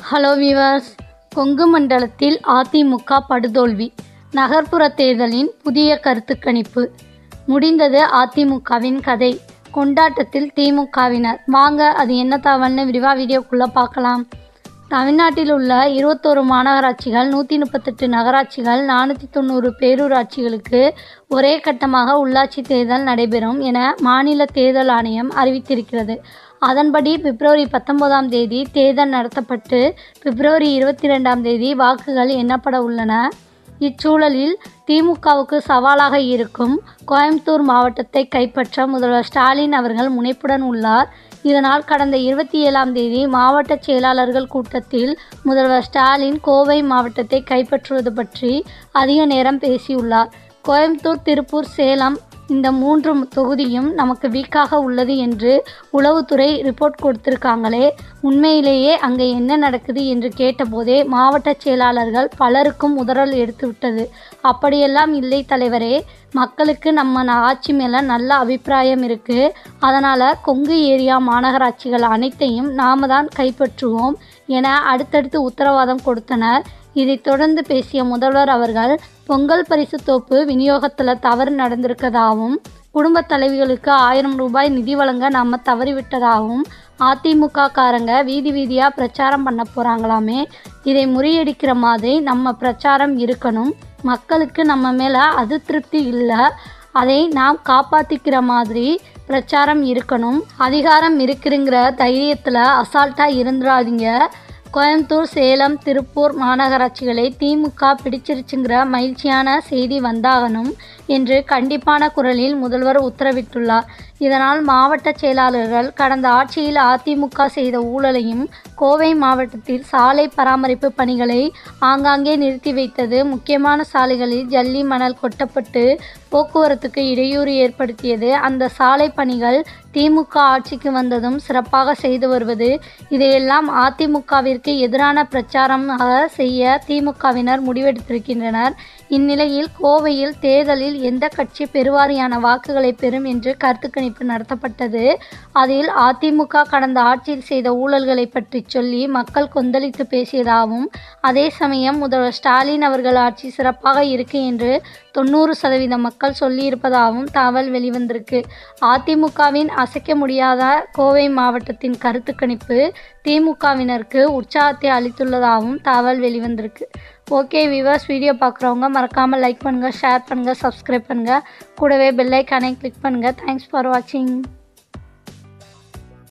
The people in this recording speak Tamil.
ஹலோ வீவர்ஸ் கொங்கு மண்டலத்தில் அதிமுக படுதோல்வி நகர்ப்புற தேர்தலின் புதிய கருத்து கணிப்பு முடிந்தது அதிமுகவின் கதை கொண்டாட்டத்தில் திமுகவினர் வாங்க அது என்ன தகவல்னு விரிவாக வீடியோக்குள்ளே பார்க்கலாம் தமிழ்நாட்டில் உள்ள இருபத்தோரு மாநகராட்சிகள் நூற்றி முப்பத்தெட்டு நகராட்சிகள் நானூற்றி தொண்ணூறு பேரூராட்சிகளுக்கு ஒரே கட்டமாக உள்ளாட்சி தேர்தல் நடைபெறும் என மாநில தேர்தல் ஆணையம் அறிவித்திருக்கிறது அதன்படி பிப்ரவரி பத்தொன்பதாம் தேதி தேர்தல் நடத்தப்பட்டு பிப்ரவரி இருபத்தி ரெண்டாம் தேதி வாக்குகள் எண்ணப்பட உள்ளன இச்சூழலில் திமுகவுக்கு சவாலாக இருக்கும் கோயம்புத்தூர் மாவட்டத்தை கைப்பற்ற முதல்வர் ஸ்டாலின் அவர்கள் முனைப்புடன் உள்ளார் இதனால் கடந்த இருபத்தி ஏழாம் தேதி மாவட்ட செயலாளர்கள் கூட்டத்தில் முதல்வர் ஸ்டாலின் கோவை மாவட்டத்தை கைப்பற்றுவது பற்றி அதிக நேரம் பேசியுள்ளார் கோயம்புத்தூர் திருப்பூர் சேலம் இந்த மூன்று தொகுதியும் நமக்கு வீக்காக உள்ளது என்று உளவுத்துறை ரிப்போர்ட் கொடுத்திருக்காங்களே உண்மையிலேயே அங்கே என்ன நடக்குது என்று கேட்டபோதே மாவட்ட செயலாளர்கள் பலருக்கும் உதறல் எடுத்துவிட்டது அப்படியெல்லாம் இல்லை தலைவரே மக்களுக்கு நம்ம ஆட்சி மேலே நல்ல அபிப்பிராயம் இருக்குது அதனால் கொங்கு ஏரியா மாநகராட்சிகள் அனைத்தையும் நாம தான் கைப்பற்றுவோம் என அடுத்தடுத்து உத்தரவாதம் கொடுத்தனர் இதைத் தொடர்ந்து பேசிய முதல்வர் அவர்கள் பொங்கல் பரிசு தோப்பு விநியோகத்தில் தவறு நடந்திருக்கதாகவும் குடும்ப தலைவிகளுக்கு ஆயிரம் ரூபாய் நிதி வழங்க நம்ம தவறிவிட்டதாகவும் அதிமுக காரங்க வீதி வீதியாக பிரச்சாரம் பண்ண போகிறாங்களாமே இதை முறியடிக்கிற மாதிரி நம்ம பிரச்சாரம் இருக்கணும் மக்களுக்கு நம்ம மேலே அதிருப்தி இல்லை அதை நாம் காப்பாற்றிக்கிற மாதிரி பிரச்சாரம் இருக்கணும் அதிகாரம் இருக்குங்கிற தைரியத்தில் அசால்ட்டாக இருந்துடாதீங்க கோயம்புத்தூர் சேலம் திருப்பூர் மாநகராட்சிகளை திமுக பிடிச்சிருச்சுங்கிற மகிழ்ச்சியான செய்தி வந்தாகணும் என்று கண்டிப்பான குரலில் முதல்வர் உத்தரவிட்டுள்ளார் இதனால் மாவட்ட செயலாளர்கள் கடந்த ஆட்சியில் அதிமுக செய்த ஊழலையும் கோவை மாவட்டத்தில் சாலை பராமரிப்பு பணிகளை ஆங்காங்கே நிறுத்தி வைத்தது முக்கியமான சாலைகளில் ஜல்லி மணல் கொட்டப்பட்டு போக்குவரத்துக்கு இடையூறு ஏற்படுத்தியது அந்த சாலை பணிகள் திமுக ஆட்சிக்கு வந்ததும் சிறப்பாக செய்து வருவது இதையெல்லாம் அதிமுகவிற்கு எதிரான பிரச்சாரமாக செய்ய திமுகவினர் முடிவெடுத்திருக்கின்றனர் இந்நிலையில் கோவையில் தேர்தலில் எந்த கட்சி பெருவாரியான வாக்குகளை பெறும் என்று கருத்து கணிப்பு நடத்தப்பட்டது அதில் அதிமுக கடந்த ஆட்சியில் செய்த ஊழல்களை பற்றி சொல்லி மக்கள் கொந்தளித்து பேசியதாகவும் அதே சமயம் முதல்வர் ஸ்டாலின் அவர்கள் ஆட்சி சிறப்பாக இருக்கு என்று தொண்ணூறு சதவீத மக்கள் சொல்லியிருப்பதாகவும் தகவல் வெளிவந்திருக்கு அதிமுகவின் அசைக்க முடியாத கோவை மாவட்டத்தின் கருத்து கணிப்பு திமுகவினருக்கு உற்சாகத்தை அளித்துள்ளதாகவும் தகவல் வெளிவந்திருக்கு ஓகே விவர்ஸ் வீடியோ பார்க்குறவங்க மறக்காமல் லைக் பண்ணுங்கள் ஷேர் பண்ணுங்கள் சப்ஸ்கிரைப் பண்ணுங்கள் கூடவே பெல் ஐக்கானை கிளிக் பண்ணுங்கள் தேங்க்ஸ் ஃபார் வாட்சிங்